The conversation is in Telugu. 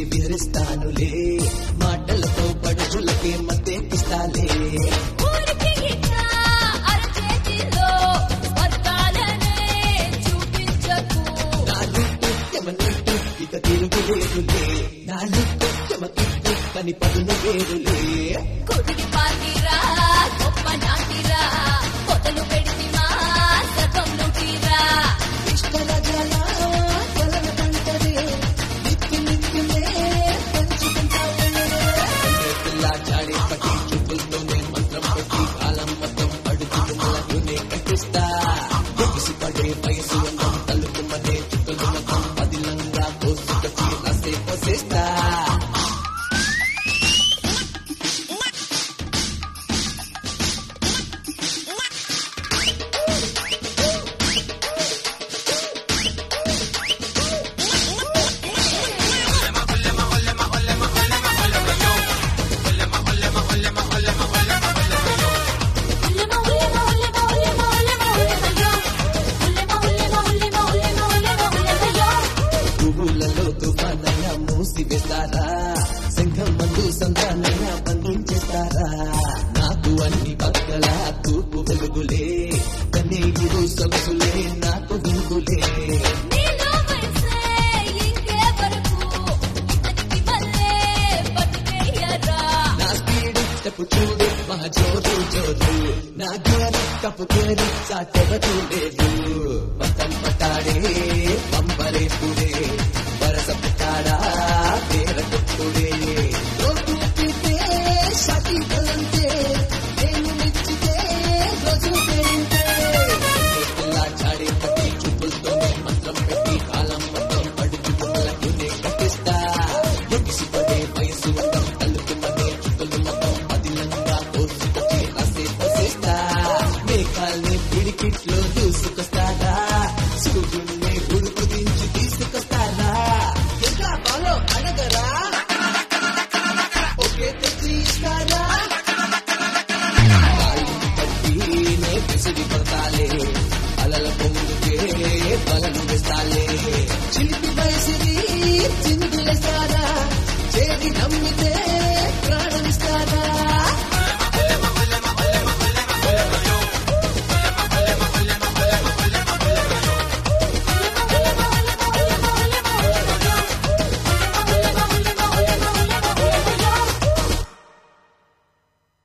విడిచి విహరిస్తానులే మాటలతో పడుచులకే మత్తెక్కిస్తాలే ఊరికి ఇట్లా అరచేతిలో స్వర్గాలనే చూపించకు నా లుట్టు యమనుట్టు ఇక తిరుగులేదులే నా లుట్టు యమకిట్టు కని పదును వేరులే కుదిరి పాతిరా గొప్ప నాటిరా మొదలు పెడితిమా సగం నుటిరా ఇష్టరాజాల కొలన కంటదే నిత్య నిత్యమే పంచుకుంటావే పిల్ల చాడి పట్టి చూపులతోనే మంత్రం పెట్టి కాలం మొత్తం అడుగుతూ మలకునే కట్టిస్తా ఎగిసి పడే వయసు అందం తలుపుమనే చుక్కలు మొత్తం పదిలంగా కోసుకొచ్చి రాసే పోసేస్తా ఉల్లెమ ఉల్లెమ ఉల్లెమ ఉల్లెమ ఉల్లెమ ఉల్లెమయ్యో ఉల్లెమ ఉల్లెమ ఉల్లెమ ఉల్లెమ ఉల్లెమ ఉల్లెమయ్యో పువ్వులలో తుఫానైనా మూసివేస్తారా సింహం మందు సంతానైనా బంధించేస్తారా నాకు అన్ని పక్కల తూపు వెలుగులే కన్నీరు సొగసులే నాకు వింగులే నీలో వయసే ఇంకే వరకు ఇతనికి వల్లే బతికేయరా నా స్పీడ్ స్టెప్ చూడు మహా జోరు జోరు నా గేరు కప్పు కేరు సాటెవరు లేదు పక్కన పట్టాడే పంపరే పుడే వరస పట్టాడా వేర కొట్టుడే రోడ్డు తిప్పే షాకి బలంతే నేను మెచ్చితే రోజు పేరింతే పిల్ల చాడి పట్టి చూపులతోనే మంత్రం పెట్టి కాలం మొత్తం పడుచు బొమ్మలకునే కట్టిస్తా ఎగిసి పడే వయసు అందం తలుపుమనే చుక్కలు మొత్తం పదిలంగా కోసుకొచ్చి రాసే పోసేస్తా మేఘాల్ని పిడికిట్లో దూసుకొస్తారా సూర్యుడిని ఉడుకు దించి తీసుకొస్తారా ఇంకా బాలో అడగరా ఒకే తెచ్చి ఇస్తారా కాళ్ళు పట్టి నే పిసిడి పడతాలే అలల పొంగుకే బలను వేస్తాలే చిలిపి వయసిది చిందులేస్తారా చేరి నమ్మితే